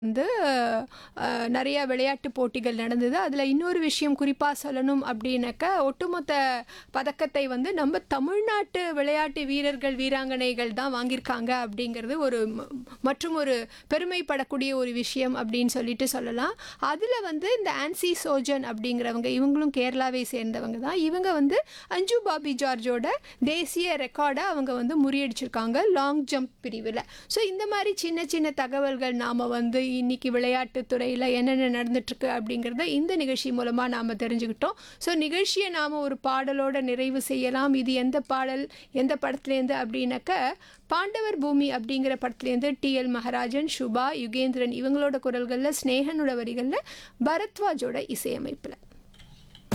வந்து அஹ், நிறைய விளையாட்டு போட்டிகள் நடந்தது அதில் இன்னொரு விஷயம் குறிப்பாக சொல்லணும் அப்படின்னாக்கா ஒட்டுமொத்த பதக்கத்தை வந்து நம்ம தமிழ்நாட்டு விளையாட்டு வீரர்கள் வீராங்கனைகள் தான் வாங்கியிருக்காங்க அப்படிங்கிறது ஒரு ம- மற்றும் ஒரு பெருமைப்படக்கூடிய ஒரு விஷயம் அப்படின்னு சொல்லிட்டு சொல்லலாம் அதில் வந்து இந்த ஆன்சி சோஜன் அப்படிங்கிறவங்க இவங்களும் கேரளாவை சேர்ந்தவங்க தான் இவங்க வந்து அஞ்சு பாபி ஜார்ஜோட தேசிய ரெக்கார்டை அவங்க வந்து முறியடிச்சிருக்காங்க லாங் ஜம்ப் பிரிவில் ஸோ இந்த மாதிரி சின்ன சின்ன தகவல்கள் நாம் வந்து இன்னைக்கு விளையாட்டுத் துறையில் என்னென்ன நடந்துட்டுருக்கு அப்படிங்கிறத இந்த நிகழ்ச்சி மூலமாக நாம் தெரிஞ்சுக்கிட்டோம் ஸோ நிகழ்ச்சியை நாம் ஒரு பாடலோட நிறைவு செய்யலாம் இது எந்த பாடல் எந்த படத்துலேருந்து அப்படின்னாக்க பாண்டவர் பூமி அப்படிங்கிற படத்துலேருந்து டிஎல் மகராஜன் சுபா யுகேந்திரன் இவங்களோட குரல்களில் ஸ்னேகனோட வரிகளில் பரத்வாஜோட இசையமைப்பில்